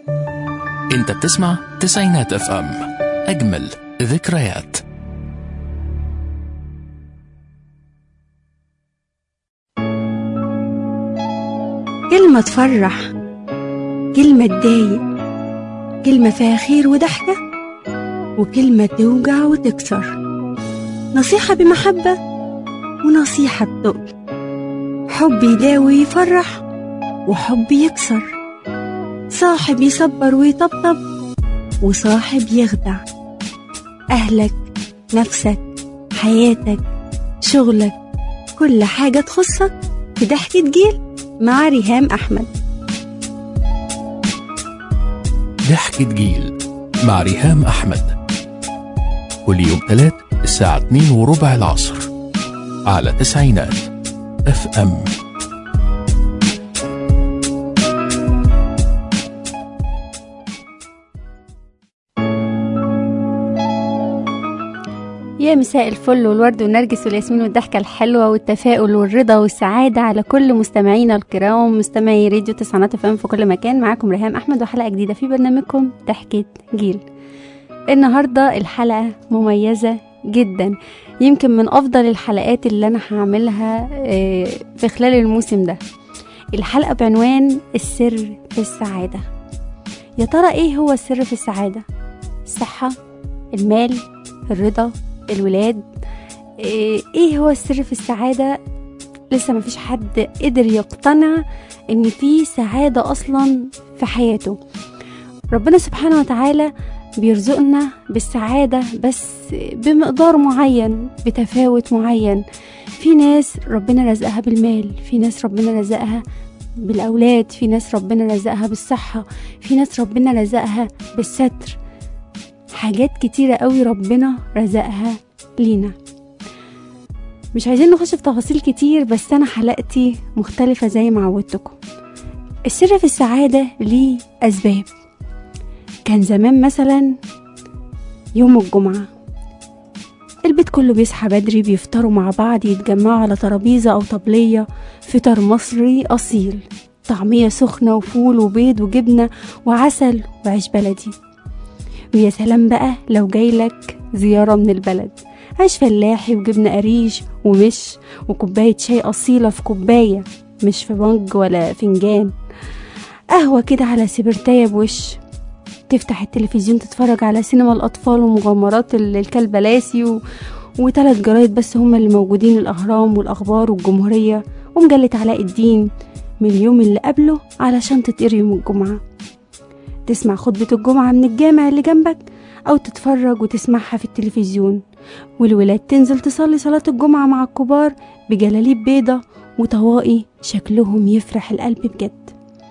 انت بتسمع تسعينات اف ام اجمل ذكريات كلمة تفرح كلمة تضايق كلمة فيها خير وضحكة وكلمة توجع وتكسر نصيحة بمحبة ونصيحة بتقل حب يداوي ويفرح وحب يكسر صاحب يصبر ويطبطب وصاحب يخدع أهلك نفسك حياتك شغلك كل حاجة تخصك في ضحكة جيل مع ريهام أحمد ضحكة جيل مع ريهام أحمد كل يوم ثلاث الساعة 2 وربع العصر على تسعينات اف ام يا مساء الفل والورد والنرجس والياسمين والضحكة الحلوة والتفاؤل والرضا والسعادة على كل مستمعينا الكرام مستمعي راديو تسعينات فم في كل مكان معاكم ريهام أحمد وحلقة جديدة في برنامجكم ضحكة جيل النهاردة الحلقة مميزة جدا يمكن من أفضل الحلقات اللي أنا هعملها آه، في خلال الموسم ده الحلقة بعنوان السر في السعادة يا ترى إيه هو السر في السعادة؟ الصحة المال الرضا الولاد إيه إيه هو السر في السعادة لسه مفيش حد قدر يقتنع ان في سعادة اصلا في حياته ربنا سبحانه وتعالى بيرزقنا بالسعادة بس بمقدار معين بتفاوت معين في ناس ربنا رزقها بالمال في ناس ربنا رزقها بالأولاد في ناس ربنا رزقها بالصحة في ناس ربنا رزقها بالستر حاجات كتيرة قوي ربنا رزقها لينا مش عايزين نخش في تفاصيل كتير بس أنا حلقتي مختلفة زي ما عودتكم السر في السعادة ليه أسباب كان زمان مثلا يوم الجمعة البيت كله بيصحى بدري بيفطروا مع بعض يتجمعوا على ترابيزة أو طبلية فطار مصري أصيل طعمية سخنة وفول وبيض وجبنة وعسل وعيش بلدي ويا سلام بقى لو جايلك زيارة من البلد عيش فلاحي وجبنة قريش ومش وكوباية شاي أصيلة في كوباية مش في بنج ولا فنجان قهوة كده على سبرتاية بوش تفتح التلفزيون تتفرج على سينما الأطفال ومغامرات ال- الكلبلاسي و... وتلات جرايد بس هما اللي موجودين الأهرام والأخبار والجمهورية ومجلة علاء الدين من اليوم اللي قبله علشان تتقري يوم الجمعة تسمع خطبة الجمعة من الجامع اللي جنبك أو تتفرج وتسمعها في التلفزيون والولاد تنزل تصلي صلاة الجمعة مع الكبار بجلاليب بيضة وطواقي شكلهم يفرح القلب بجد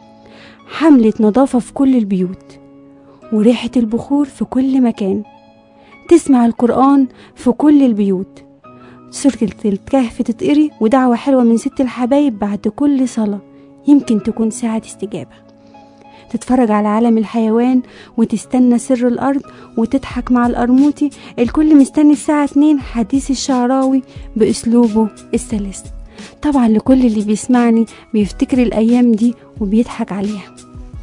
حملة نظافة في كل البيوت وريحة البخور في كل مكان تسمع القرآن في كل البيوت سورة الكهف تتقري ودعوة حلوة من ست الحبايب بعد كل صلاة يمكن تكون ساعة استجابة تتفرج على عالم الحيوان وتستنى سر الأرض وتضحك مع القرموطي الكل مستني الساعة اتنين حديث الشعراوي بأسلوبه السلس طبعا لكل اللي بيسمعني بيفتكر الأيام دي وبيضحك عليها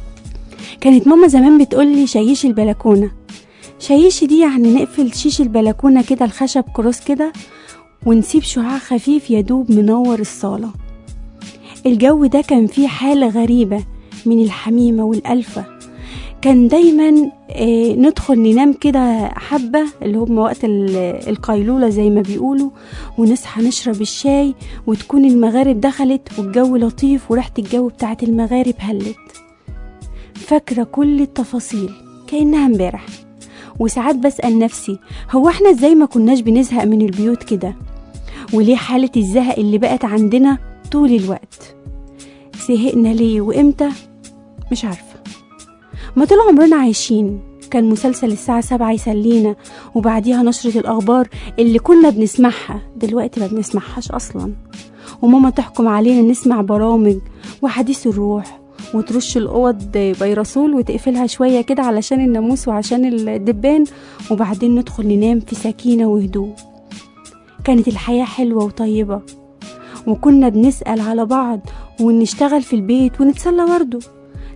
كانت ماما زمان بتقولي شيش البلكونة شيش دي يعني نقفل شيش البلكونة كده الخشب كروس كده ونسيب شعاع خفيف يدوب منور الصالة الجو ده كان فيه حالة غريبة من الحميمة والألفة كان دايما آه، ندخل ننام كده حبة اللي هم وقت ال- القيلولة زي ما بيقولوا ونصحى نشرب الشاي وتكون المغارب دخلت والجو لطيف وريحة الجو بتاعت المغارب هلت فاكرة كل التفاصيل كأنها امبارح وساعات بسأل نفسي هو احنا ازاي ما كناش بنزهق من البيوت كده وليه حالة الزهق اللي بقت عندنا طول الوقت زهقنا ليه وامتى مش عارفة ما طول عمرنا عايشين كان مسلسل الساعة سبعة يسلينا وبعديها نشرة الأخبار اللي كنا بنسمعها دلوقتي ما بنسمعهاش أصلا وماما تحكم علينا نسمع برامج وحديث الروح وترش الأوض بيرسول وتقفلها شوية كده علشان الناموس وعشان الدبان وبعدين ندخل ننام في سكينة وهدوء كانت الحياة حلوة وطيبة وكنا بنسأل على بعض ونشتغل في البيت ونتسلى برضه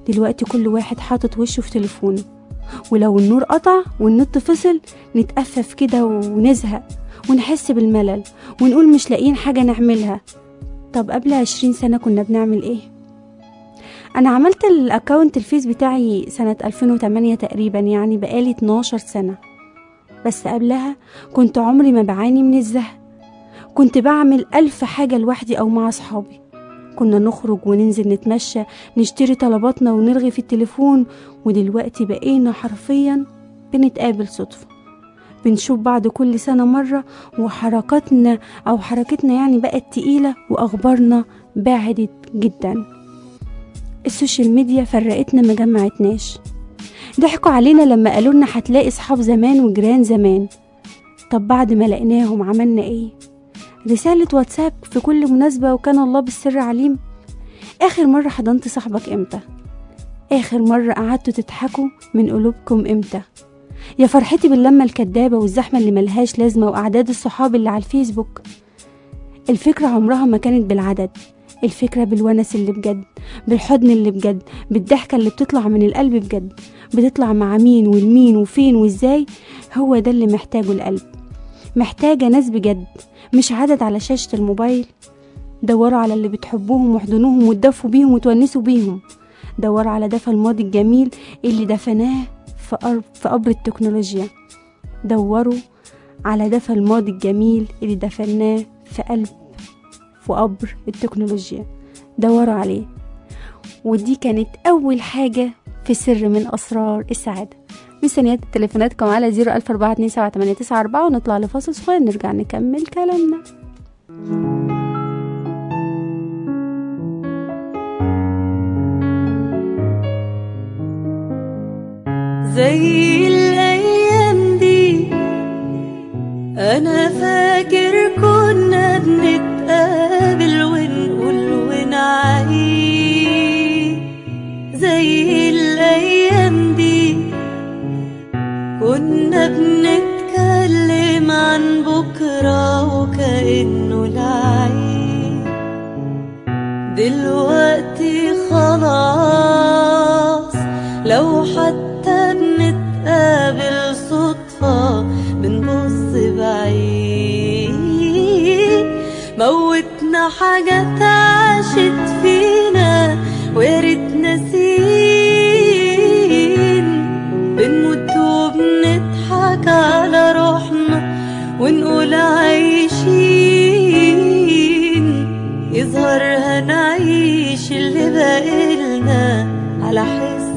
دلوقتي كل واحد حاطط وشه في تليفونه ولو النور قطع والنت فصل نتأفف كده ونزهق ونحس بالملل ونقول مش لاقيين حاجة نعملها طب قبل عشرين سنة كنا بنعمل ايه؟ أنا عملت الأكاونت الفيس بتاعي سنة 2008 تقريبا يعني بقالي 12 سنة بس قبلها كنت عمري ما بعاني من الزهق كنت بعمل ألف حاجة لوحدي أو مع أصحابي كنا نخرج وننزل نتمشى نشتري طلباتنا ونرغي في التليفون ودلوقتي بقينا حرفيا بنتقابل صدفة بنشوف بعض كل سنة مرة وحركاتنا أو حركتنا يعني بقت تقيلة وأخبارنا بعدت جدا السوشيال ميديا فرقتنا ما جمعتناش ضحكوا علينا لما قالوا لنا هتلاقي صحاب زمان وجيران زمان طب بعد ما لقيناهم عملنا ايه رسالة واتساب في كل مناسبة وكان الله بالسر عليم آخر مرة حضنت صاحبك امتى آخر مرة قعدتوا تضحكوا من قلوبكم امتى يا فرحتي باللمة الكدابة والزحمة اللي ملهاش لازمة وأعداد الصحاب اللي على الفيسبوك الفكرة عمرها ما كانت بالعدد الفكرة بالونس اللي بجد بالحضن اللي بجد بالضحكة اللي بتطلع من القلب بجد بتطلع مع مين والمين وفين وازاي هو ده اللي محتاجه القلب محتاجة ناس بجد مش عدد على شاشة الموبايل دوروا على اللي بتحبوهم واحضنوهم وتدفوا بيهم وتونسوا بيهم دوروا على دفى الماضي الجميل اللي دفناه في قرب في قبر التكنولوجيا دوروا على دفى الماضي الجميل اللي دفناه في قلب في قبر التكنولوجيا دوروا عليه ودي كانت أول حاجة في سر من أسرار السعادة مستنيات تليفوناتكم على زيرو ألف أربعة اتنين سبعة تمانية تسعة أربعة ونطلع لفاصل صغير نرجع نكمل كلامنا زي الأيام دي أنا فاكر كنا بنتقابل ونقول ونعيد زي الأيام دي كنا بنتكلم عن بكرة وكأنه العيد دلوقتي خلاص لو حتى بنتقابل صدفة بنبص بعيد موتنا حاجات عاشت فينا ويا ريت ناسين بنموت وبنضحك على روحنا ونقول عايشين يظهر هنعيش اللي باقيلنا على حس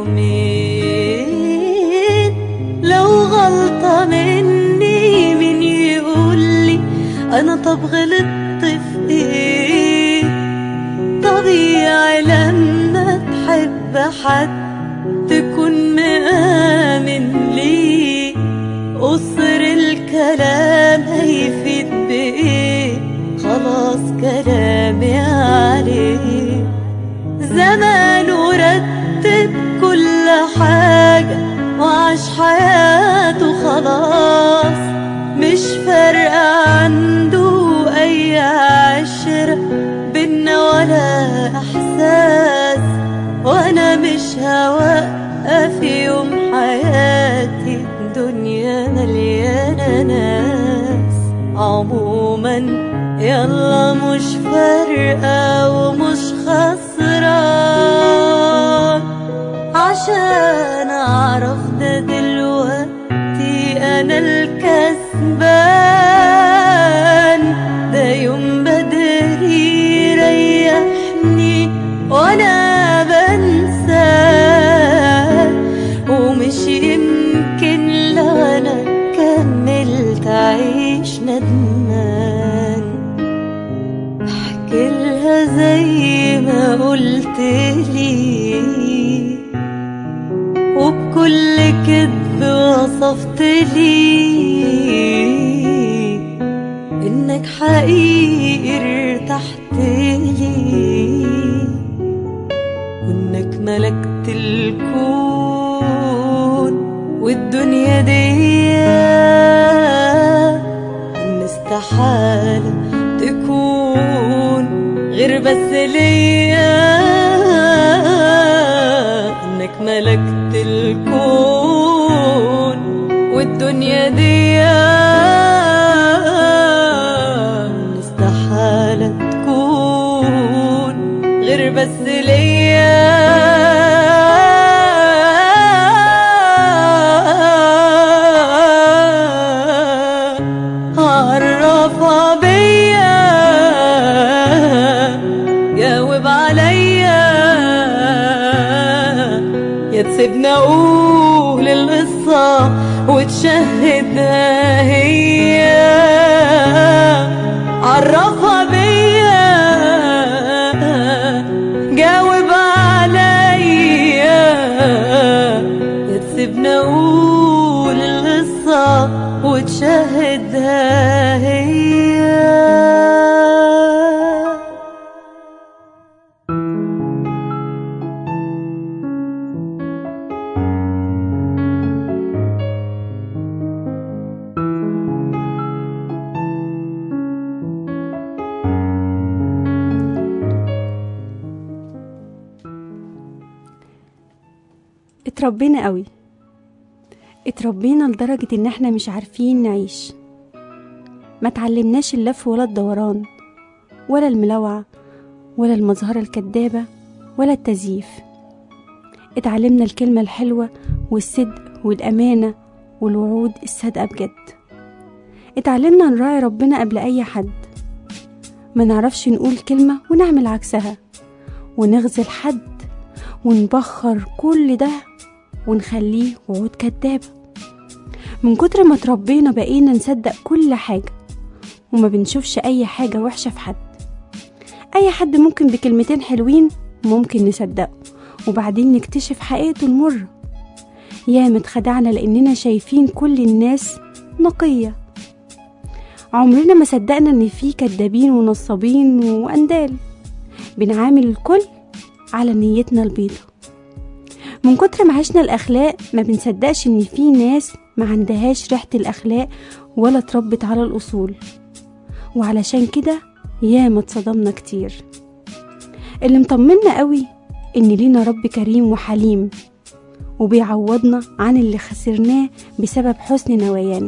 يومين لو غلطة مني من يقولي أنا طب غلطت في إيه طبيعي لما تحب حد تكون مآمن ليه قصر الكلام هيفيد بإيه خلاص كلامي عليه زمان ورتب كل حاجة وعاش حياته خلاص مش فارقة عنده أي عشرة بينا ولا إحساس وأنا مش هوقف يوم حياتي الدنيا مليانة ناس عموما يلا مش فارقة ومش خسران عشان أعرف ده دلوقتي أنا الكسبان ده يوم بدري يريحني وأنا بنساه ومش يمكن لو أنا كملت أعيش ندمان احكي لها زي ما قلت لي وبكل كذب وصفت لي انك حقيقي ارتحت لي وانك ملكت الكون والدنيا دي ان استحالة تكون غير بس ليا ملكت الكون والدنيا دي استحالة تكون غير بس ليا عرفها بيا جاوب عليا يا تسيبنا اقول القصة وتشهدها هي عرفها بيا جاوب عليا يا تسيبنا اقول القصة وتشهدها هي اتربينا قوي اتربينا لدرجة ان احنا مش عارفين نعيش ما تعلمناش اللف ولا الدوران ولا الملوعة ولا المظهرة الكدابة ولا التزييف اتعلمنا الكلمة الحلوة والصدق والأمانة والوعود الصادقة بجد اتعلمنا نراعي ربنا قبل أي حد ما نعرفش نقول كلمة ونعمل عكسها ونغزل حد ونبخر كل ده ونخليه وعود كدابة من كتر ما تربينا بقينا نصدق كل حاجة وما بنشوفش أي حاجة وحشة في حد أي حد ممكن بكلمتين حلوين ممكن نصدقه وبعدين نكتشف حقيقته المرة ياما اتخدعنا لأننا شايفين كل الناس نقية عمرنا ما صدقنا إن في كدابين ونصابين وأندال بنعامل الكل على نيتنا البيضة من كتر ما عشنا الأخلاق ما بنصدقش إن في ناس ما عندهاش ريحة الأخلاق ولا اتربت على الأصول وعلشان كده ياما اتصدمنا كتير اللي مطمنا قوي إن لينا رب كريم وحليم وبيعوضنا عن اللي خسرناه بسبب حسن نوايانا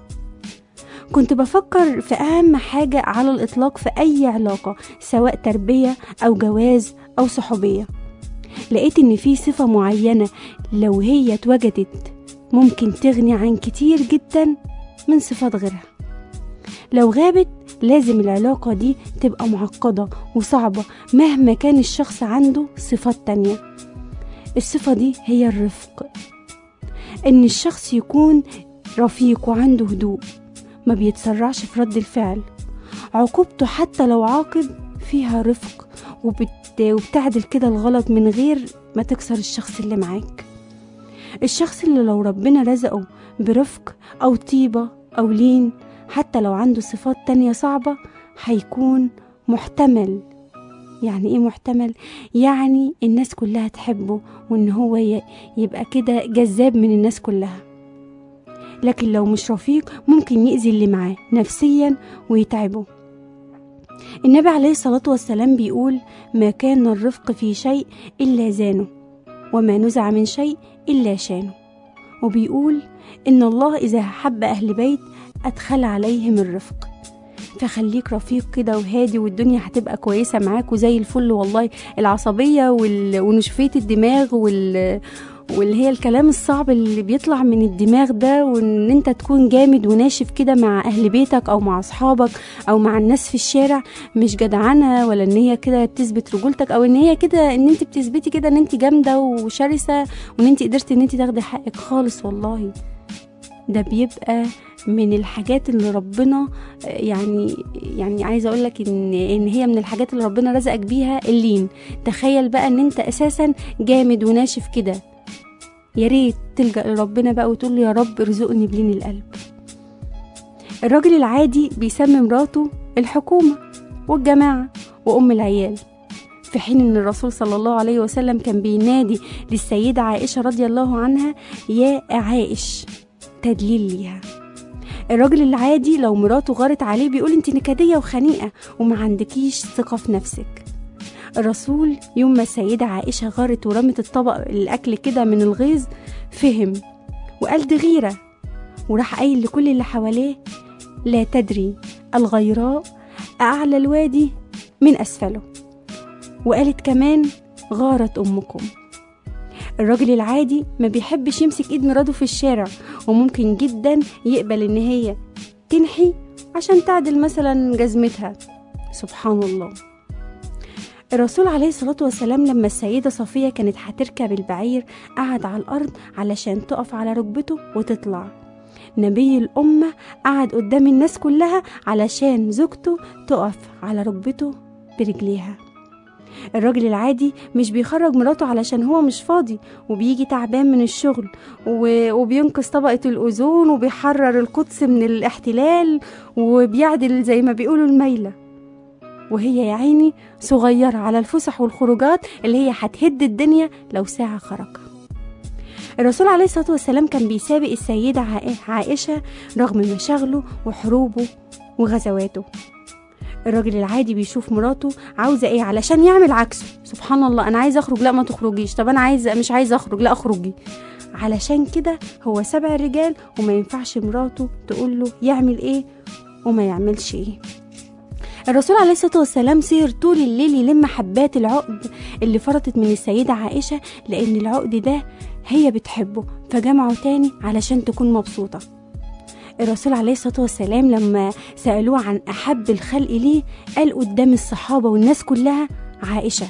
كنت بفكر في أهم حاجة على الإطلاق في أي علاقة سواء تربية أو جواز أو صحوبية لقيت إن في صفة معينة لو هي اتوجدت ممكن تغني عن كتير جدا من صفات غيرها لو غابت لازم العلاقة دي تبقى معقدة وصعبة مهما كان الشخص عنده صفات تانية الصفة دي هي الرفق إن الشخص يكون رفيق وعنده هدوء ما بيتسرعش في رد الفعل عقوبته حتى لو عاقب فيها رفق وبت... وبتعدل كده الغلط من غير ما تكسر الشخص اللي معاك الشخص اللي لو ربنا رزقه برفق أو طيبة أو لين حتى لو عنده صفات تانية صعبة هيكون محتمل يعني ايه محتمل يعني الناس كلها تحبه وان هو ي- يبقى كده جذاب من الناس كلها لكن لو مش رفيق ممكن يأذي اللي معاه نفسيا ويتعبه النبي عليه الصلاة والسلام بيقول ما كان الرفق في شيء إلا زانه وما نزع من شيء إلا شانه وبيقول إن الله إذا حب أهل بيت أدخل عليهم الرفق فخليك رفيق كده وهادي والدنيا هتبقى كويسة معاك وزي الفل والله العصبية وال... ونشفية الدماغ وال... واللي هي الكلام الصعب اللي بيطلع من الدماغ ده وان انت تكون جامد وناشف كده مع اهل بيتك او مع اصحابك او مع الناس في الشارع مش جدعنه ولا ان هي كده بتثبت رجولتك او ان هي كده ان انت بتثبتي كده ان انت جامده وشرسه وان انت قدرتي ان انت تاخدي حقك خالص والله ده بيبقى من الحاجات اللي ربنا يعني يعني عايزه اقول لك ان ان هي من الحاجات اللي ربنا رزقك بيها اللين تخيل بقى ان انت اساسا جامد وناشف كده يا ريت تلجأ لربنا بقى وتقول له يا رب ارزقني بلين القلب الراجل العادي بيسمي مراته الحكومة والجماعة وأم العيال في حين ان الرسول صلى الله عليه وسلم كان بينادي للسيدة عائشة رضي الله عنها يا عائش تدليل ليها الراجل العادي لو مراته غارت عليه بيقول انت نكدية وخنيقة وما عندكيش ثقة في نفسك الرسول يوم ما السيدة عائشة غارت ورمت الطبق الأكل كده من الغيظ فهم وقال دي غيرة وراح قايل لكل اللي حواليه لا تدري الغيراء أعلى الوادي من أسفله وقالت كمان غارت أمكم الراجل العادي ما بيحبش يمسك ايد مراته في الشارع وممكن جدا يقبل ان هي تنحي عشان تعدل مثلا جزمتها سبحان الله الرسول عليه الصلاة والسلام لما السيدة صفية كانت هتركب البعير قعد على الأرض علشان تقف على ركبته وتطلع نبي الأمة قعد قدام الناس كلها علشان زوجته تقف على ركبته برجليها الراجل العادي مش بيخرج مراته علشان هو مش فاضي وبيجي تعبان من الشغل و- وبينقذ طبقة الأوزون وبيحرر القدس من الاحتلال وبيعدل زي ما بيقولوا الميلة وهي يا عيني صغيرة على الفسح والخروجات اللي هي هتهد الدنيا لو ساعة خرج الرسول عليه الصلاة والسلام كان بيسابق السيدة عائ- عائشة رغم مشاغله وحروبه وغزواته الراجل العادي بيشوف مراته عاوزة ايه علشان يعمل عكسه سبحان الله انا عايز اخرج لا ما تخرجيش طب انا عايز مش عايز اخرج لا اخرجي علشان كده هو سبع الرجال وما ينفعش مراته تقول له يعمل ايه وما يعملش ايه الرسول عليه الصلاة والسلام سير طول الليل يلم حبات العقد اللي فرطت من السيدة عائشة لأن العقد ده هي بتحبه فجمعه تاني علشان تكون مبسوطة الرسول عليه الصلاة والسلام لما سألوه عن أحب الخلق ليه قال قدام الصحابة والناس كلها عائشة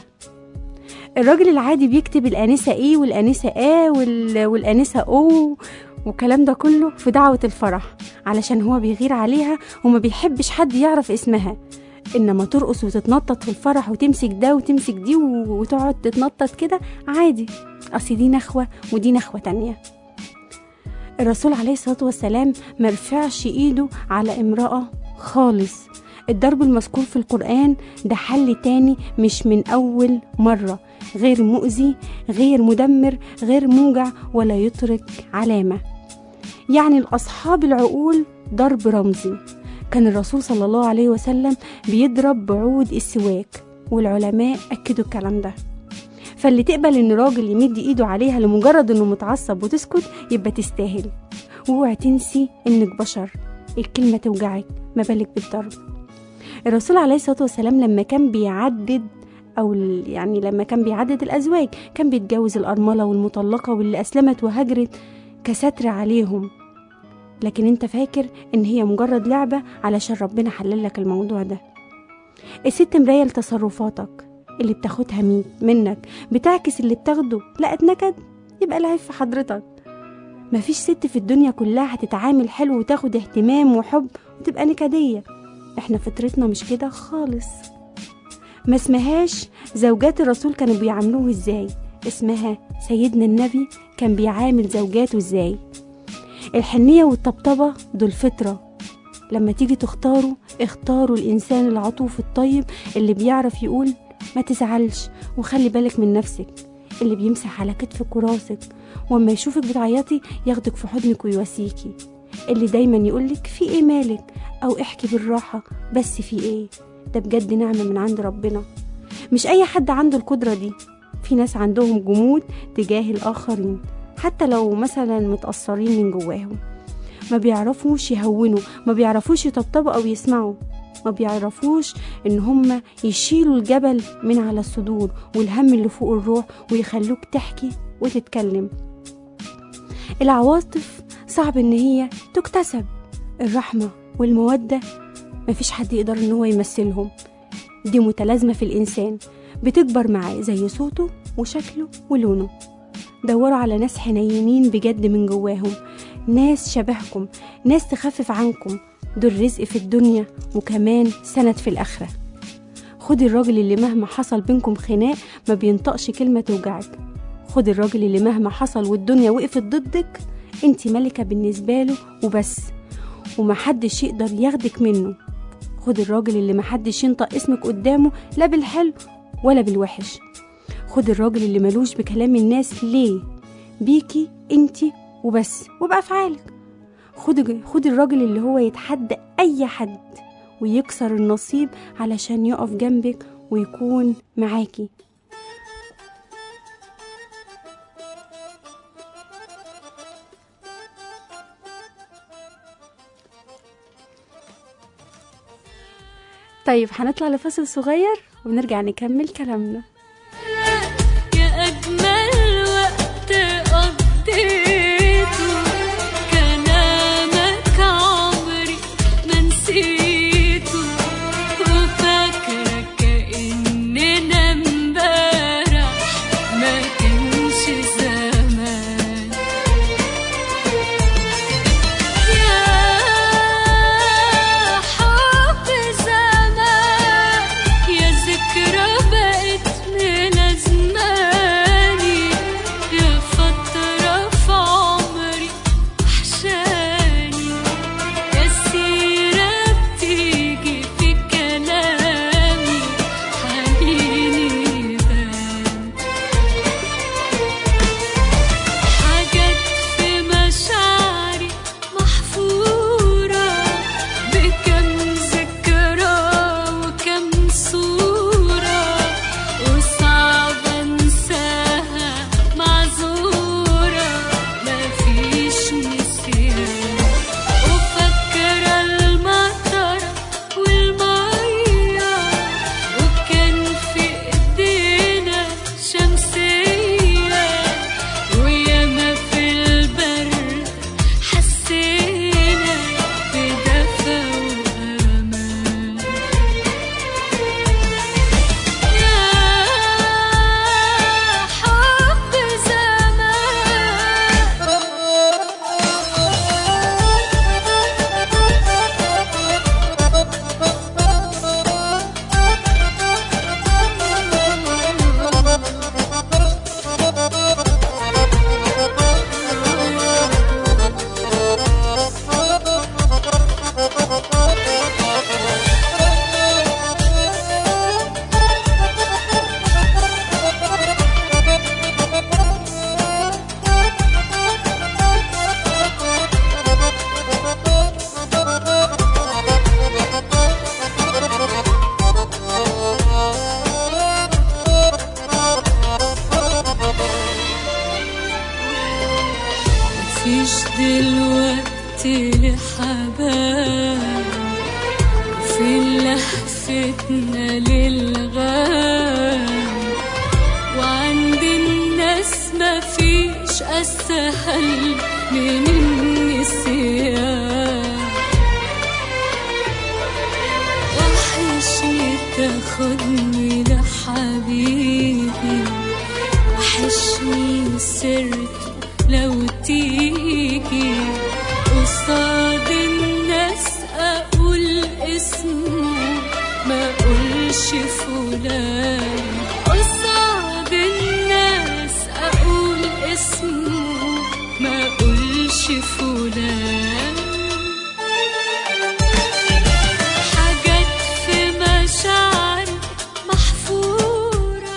الراجل العادي بيكتب الآنسة إيه والآنسة آه وال... والآنسة أو والكلام ده كله في دعوة الفرح علشان هو بيغير عليها وما بيحبش حد يعرف اسمها إنما ترقص وتتنطط في الفرح وتمسك ده وتمسك دي و- وتقعد تتنطط كده عادي أصل دي نخوة ودي نخوة تانية الرسول عليه الصلاة والسلام مرفعش إيده على امرأة خالص الضرب المذكور في القرآن ده حل تاني مش من أول مرة غير مؤذي غير مدمر غير موجع ولا يترك علامة يعني لأصحاب العقول ضرب رمزي كان الرسول صلى الله عليه وسلم بيضرب بعود السواك والعلماء أكدوا الكلام ده فاللي تقبل ان راجل يمد ايده عليها لمجرد انه متعصب وتسكت يبقى تستاهل واوعي تنسي انك بشر الكلمة توجعك ما بالك بالضرب الرسول عليه الصلاة والسلام لما كان بيعدد أو ال- يعني لما كان بيعدد الأزواج كان بيتجوز الأرملة والمطلقة واللي أسلمت وهجرت كستر عليهم لكن انت فاكر ان هي مجرد لعبة علشان ربنا حلل لك الموضوع ده الست مراية لتصرفاتك اللي بتاخدها مي- منك بتعكس اللي بتاخده لقت نكد يبقى العيب في حضرتك مفيش ست في الدنيا كلها هتتعامل حلو وتاخد اهتمام وحب وتبقى نكدية احنا فطرتنا مش كده خالص ما اسمهاش زوجات الرسول كانوا بيعاملوه ازاي اسمها سيدنا النبي كان بيعامل زوجاته ازاي الحنية والطبطبة دول فطرة لما تيجي تختاروا اختاروا الإنسان العطوف الطيب اللي بيعرف يقول ما تزعلش وخلي بالك من نفسك اللي بيمسح على كتفك وراسك واما يشوفك بتعيطي ياخدك في حضنك ويواسيكي اللي دايما يقولك في ايه مالك او احكي بالراحة بس في ايه ده بجد نعمة من عند ربنا مش اي حد عنده القدرة دي في ناس عندهم جمود تجاه الآخرين حتى لو مثلا متأثرين من جواهم ما بيعرفوش يهونوا ما بيعرفوش يطبطبوا أو يسمعوا ما بيعرفوش ان هم يشيلوا الجبل من على الصدور والهم اللي فوق الروح ويخلوك تحكي وتتكلم العواطف صعب ان هي تكتسب الرحمة والمودة مفيش حد يقدر ان هو يمثلهم دي متلازمة في الإنسان بتكبر معاه زي صوته وشكله ولونه دوروا على ناس حنينين بجد من جواهم ناس شبهكم ناس تخفف عنكم دول رزق في الدنيا وكمان سند في الآخرة خد الراجل اللي مهما حصل بينكم خناق ما بينطقش كلمة توجعك خد الراجل اللي مهما حصل والدنيا وقفت ضدك انت ملكة بالنسبة له وبس ومحدش يقدر ياخدك منه خد الراجل اللي محدش ينطق اسمك قدامه لا بالحلو ولا بالوحش خد الراجل اللي ملوش بكلام الناس ليه بيكي انتي وبس وبأفعالك خد خد الراجل اللي هو يتحدى أي حد ويكسر النصيب علشان يقف جنبك ويكون معاكي طيب هنطلع لفاصل صغير ونرجع نكمل كلامنا يا أجمل وقت قضيته كلامك عمري ما نسيته وفاكرة كأننا امبارح ما كانش زمان يا حب زمان يا ذكرى بقت ملازماني يا فترة في عمري وحشاني يا سيرة بتيجي في كلامي حنيني بان حاجات في مشاعري محفورة بكم ذكرى وكم صورة وصعب انساها معذورة مفيش نسيان وفاكرة المطر والمية وكان في ايدينا شمسية وياما في البرد حسينا بدفى وأمان يا حب مفيش دلوقتي لحباب في لهفتنا للغاب وعند الناس مفيش أسهل من النسيان وحشني تاخدني لحبيبي وحشني سرت لو تيجي قصاد الناس اقول اسمه ما اقولش فلان قصاد الناس اقول اسمه ما اقولش فلان حاجات في مشاعري محفورة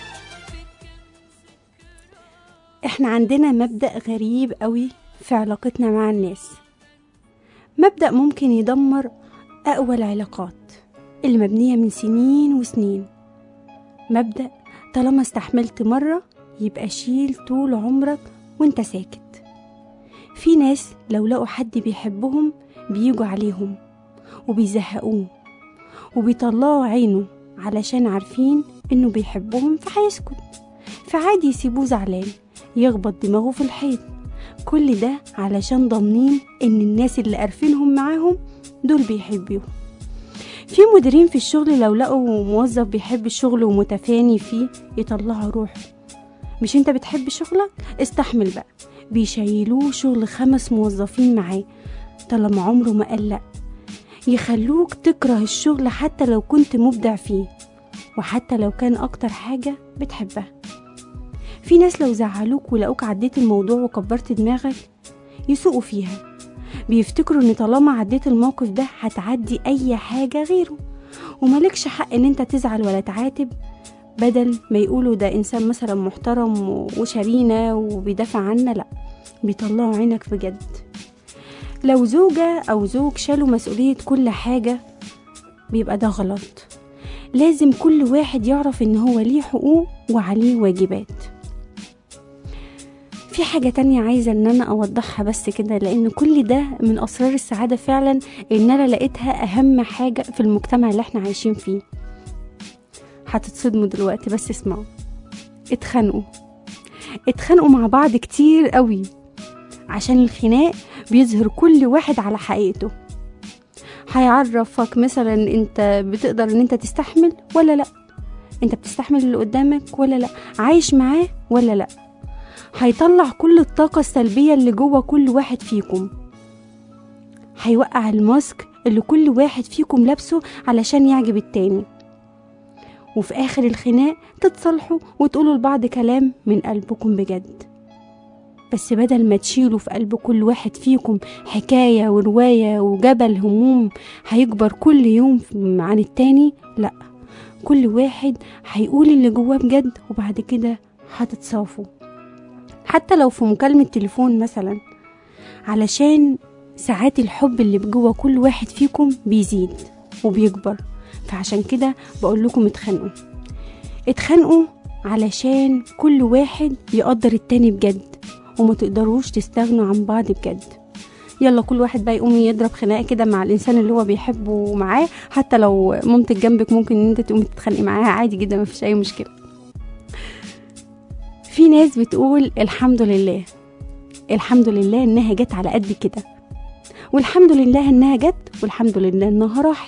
احنا عندنا مبدأ غريب قوي في علاقتنا مع الناس مبدأ ممكن يدمر أقوى العلاقات اللي مبنية من سنين وسنين مبدأ طالما استحملت مرة يبقى شيل طول عمرك وانت ساكت في ناس لو لقوا حد بيحبهم بيجوا عليهم وبيزهقوه وبيطلعوا عينه علشان عارفين انه بيحبهم فهيسكت فعادي يسيبوه زعلان يخبط دماغه في الحيط كل ده علشان ضامنين ان الناس اللي قارفينهم معاهم دول بيحبوه في مديرين في الشغل لو لقوا موظف بيحب الشغل ومتفاني فيه يطلعوا روحه مش انت بتحب شغلك استحمل بقى بيشيلوه شغل خمس موظفين معاه طالما عمره ما قال لأ يخلوك تكره الشغل حتى لو كنت مبدع فيه وحتى لو كان أكتر حاجة بتحبها في ناس لو زعلوك ولقوك عديت الموضوع وكبرت دماغك يسوقوا فيها بيفتكروا ان طالما عديت الموقف ده هتعدي اي حاجة غيره وملكش حق ان انت تزعل ولا تعاتب بدل ما يقولوا ده انسان مثلا محترم وشرينا وبيدافع عنا لا بيطلعوا عينك بجد لو زوجة او زوج شالوا مسؤولية كل حاجة بيبقى ده غلط لازم كل واحد يعرف ان هو ليه حقوق وعليه واجبات في حاجة تانية عايزة ان انا اوضحها بس كده لان كل ده من اسرار السعادة فعلا ان انا لقيتها اهم حاجة في المجتمع اللي احنا عايشين فيه هتتصدموا دلوقتي بس اسمعوا اتخانقوا اتخانقوا مع بعض كتير قوي عشان الخناق بيظهر كل واحد على حقيقته هيعرفك مثلا انت بتقدر ان انت تستحمل ولا لا انت بتستحمل اللي قدامك ولا لا عايش معاه ولا لا هيطلع كل الطاقة السلبية اللي جوه كل واحد فيكم هيوقع الماسك اللي كل واحد فيكم لابسه علشان يعجب التاني وفي آخر الخناق تتصالحوا وتقولوا لبعض كلام من قلبكم بجد بس بدل ما تشيلوا في قلب كل واحد فيكم حكاية ورواية وجبل هموم هيكبر كل يوم عن التاني لأ كل واحد هيقول اللي جواه بجد وبعد كده هتتصافوا حتى لو في مكالمة تليفون مثلا علشان ساعات الحب اللي جوه كل واحد فيكم بيزيد وبيكبر فعشان كده بقول لكم اتخانقوا اتخانقوا علشان كل واحد يقدر التاني بجد وما تقدروش تستغنوا عن بعض بجد يلا كل واحد بقى يقوم يضرب خناقه كده مع الانسان اللي هو بيحبه معاه حتى لو مامتك جنبك ممكن ان انت تقومي تتخانقي معاها عادي جدا مفيش اي مشكله في ناس بتقول الحمد لله الحمد لله انها جت على قد كده والحمد لله انها جت والحمد لله انها راحت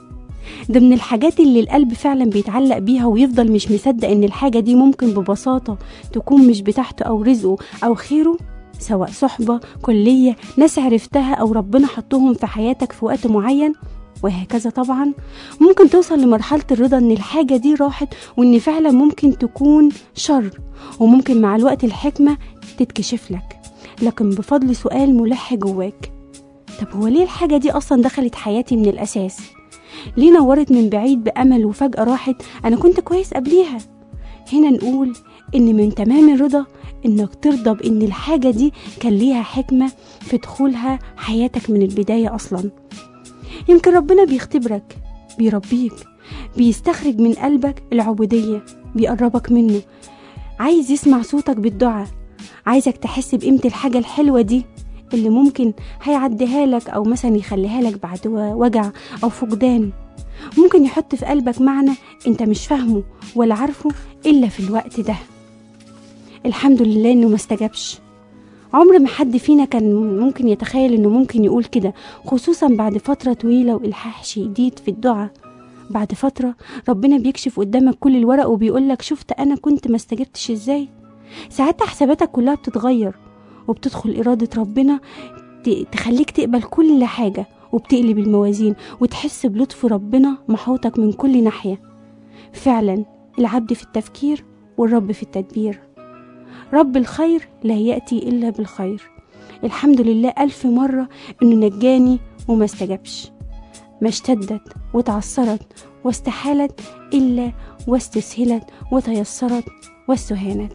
ده من الحاجات اللي القلب فعلا بيتعلق بيها ويفضل مش مصدق ان الحاجة دي ممكن ببساطة تكون مش بتاعته او رزقه او خيره سواء صحبة كلية ناس عرفتها او ربنا حطهم في حياتك في وقت معين وهكذا طبعا ممكن توصل لمرحلة الرضا ان الحاجة دي راحت وان فعلا ممكن تكون شر وممكن مع الوقت الحكمة تتكشف لك لكن بفضل سؤال ملح جواك طب هو ليه الحاجة دي أصلا دخلت حياتي من الأساس؟ ليه نورت من بعيد بأمل وفجأة راحت أنا كنت كويس قبليها هنا نقول إن من تمام الرضا إنك ترضى بإن الحاجة دي كان ليها حكمة في دخولها حياتك من البداية أصلا يمكن ربنا بيختبرك بيربيك بيستخرج من قلبك العبودية بيقربك منه عايز يسمع صوتك بالدعاء عايزك تحس بقيمة الحاجة الحلوة دي اللي ممكن هيعديها لك او مثلا يخليها لك بعد وجع او فقدان ممكن يحط في قلبك معنى انت مش فاهمه ولا عارفه الا في الوقت ده الحمد لله انه ما استجابش عمر ما حد فينا كان ممكن يتخيل انه ممكن يقول كده خصوصا بعد فترة طويلة والحاح شديد في الدعاء بعد فترة ربنا بيكشف قدامك كل الورق وبيقولك شفت انا كنت ما استجبتش ازاي ساعتها حساباتك كلها بتتغير وبتدخل إرادة ربنا تخليك تقبل كل حاجة وبتقلب الموازين وتحس بلطف ربنا محوطك من كل ناحية فعلا العبد في التفكير والرب في التدبير رب الخير لا يأتي إلا بالخير الحمد لله ألف مرة إنه نجاني وما استجابش ما اشتدت وتعثرت واستحالت إلا واستسهلت وتيسرت واستهانت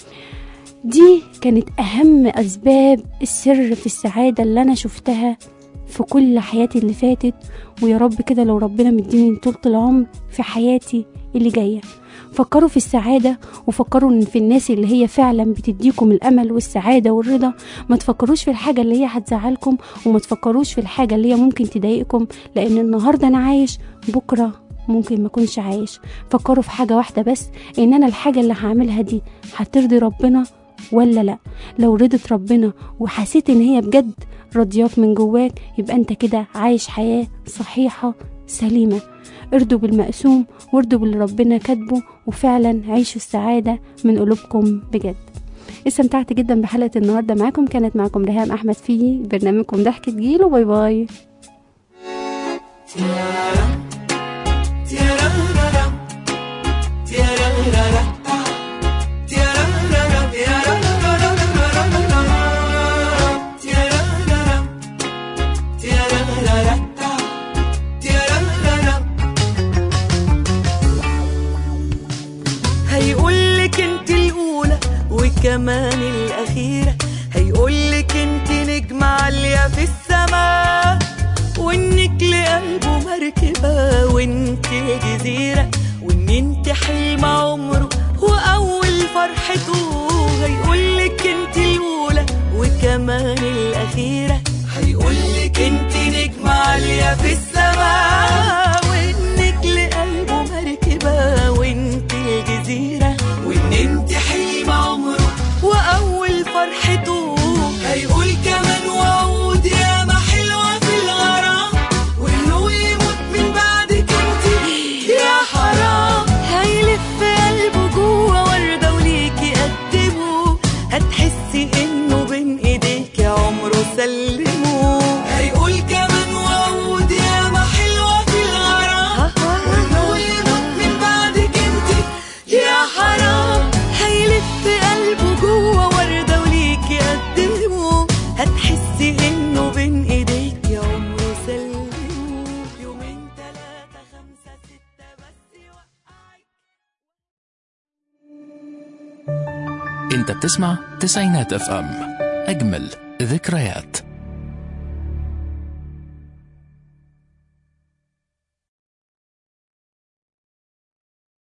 دي كانت أهم أسباب السر في السعادة اللي أنا شفتها في كل حياتي اللي فاتت ويا رب كده لو ربنا مديني طولة العمر في حياتي اللي جاية فكروا في السعادة وفكروا إن في الناس اللي هي فعلا بتديكم الأمل والسعادة والرضا ما تفكروش في الحاجة اللي هي هتزعلكم وما تفكروش في الحاجة اللي هي ممكن تضايقكم لأن النهاردة أنا عايش بكرة ممكن ما اكونش عايش فكروا في حاجة واحدة بس إن أنا الحاجة اللي هعملها دي هترضي ربنا ولا لا لو رضت ربنا وحسيت ان هي بجد راضياك من جواك يبقى انت كده عايش حياة صحيحة سليمة ارضوا بالمقسوم وارضوا باللي ربنا كاتبه وفعلا عيشوا السعادة من قلوبكم بجد استمتعت جدا بحلقة النهاردة معاكم كانت معكم ريهام أحمد في برنامجكم ضحكة جيل وباي باي هيقولك انت الاولى وكمان الاخيره هيقولك انت نجمه عاليه في السماء وانك لقلبه مركبه وانت جزيره حلم عمره وأول فرحته هيقولك انت الأولى وكمان الأخيرة هيقولك انت نجمة عالية في السماء وانك لقلبه مركبة وانت الجزيرة وان انت حلم عمره وأول فرحته هيقول كمان وعود يا ما حلوة في الغرام وانه يموت من بعدك انت يا حرام هيلف قلبه جوه وردة وليكي قدمه هتحسي انه بين ايديك عمره سلمه هيقول كمان وعود يا ما حلوة في الغرام وانه يموت من بعدك انت يا حرام هيلف قلبه جوه وردة وليكي قدمه هتحسي انه بين ايديك يا عمره سلمه يومين تلاتة خمسة ستة بس يوقعك انت بتسمع تسعينات اف ام اجمل ذكريات